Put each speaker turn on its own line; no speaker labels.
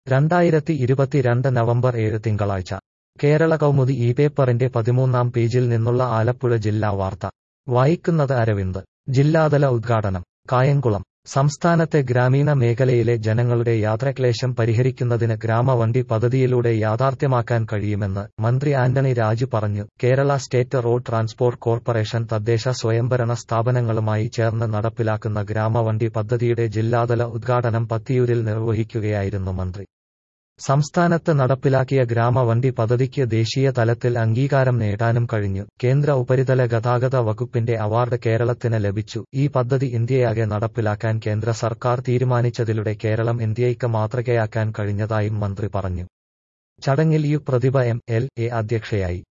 രണ്ടായിരത്തി ഇരുപത്തിരണ്ട് നവംബർ ഏഴ് തിങ്കളാഴ്ച കേരള കൗമുദി ഈ പേപ്പറിന്റെ പതിമൂന്നാം പേജിൽ നിന്നുള്ള ആലപ്പുഴ ജില്ലാ വാർത്ത വായിക്കുന്നത് അരവിന്ദ് ജില്ലാതല ഉദ്ഘാടനം കായംകുളം സംസ്ഥാനത്തെ ഗ്രാമീണ മേഖലയിലെ ജനങ്ങളുടെ യാത്രാക്ലേശം പരിഹരിക്കുന്നതിന് ഗ്രാമവണ്ടി പദ്ധതിയിലൂടെ യാഥാർത്ഥ്യമാക്കാൻ കഴിയുമെന്ന് മന്ത്രി ആന്റണി രാജു പറഞ്ഞു Kerala state road transport corporation തദ്ദേശ സ്വയംഭരണ സ്ഥാപനങ്ങളുമായി ചേർന്ന് നടപ്പിലാക്കുന്ന ഗ്രാമവണ്ടി പദ്ധതിയുടെ ജില്ലാതല ഉദ്ഘാടനം പത്തിയൂരിൽ നിർവഹിക്കുകയായിരുന്നു മന്ത്രി സംസ്ഥാനത്ത് നടപ്പിലാക്കിയ ഗ്രാമവണ്ടി പദ്ധതിക്ക് ദേശീയ തലത്തിൽ അംഗീകാരം നേടാനും കഴിഞ്ഞു കേന്ദ്ര ഉപരിതല ഗതാഗത വകുപ്പിന്റെ അവാർഡ് കേരളത്തിന് ലഭിച്ചു ഈ പദ്ധതി ഇന്ത്യയാകെ നടപ്പിലാക്കാൻ കേന്ദ്ര സർക്കാർ തീരുമാനിച്ചതിലൂടെ കേരളം ഇന്ത്യയ്ക്ക് മാതൃകയാക്കാൻ കഴിഞ്ഞതായും മന്ത്രി പറഞ്ഞു ചടങ്ങിൽ U Prathibha M L A അധ്യക്ഷയായി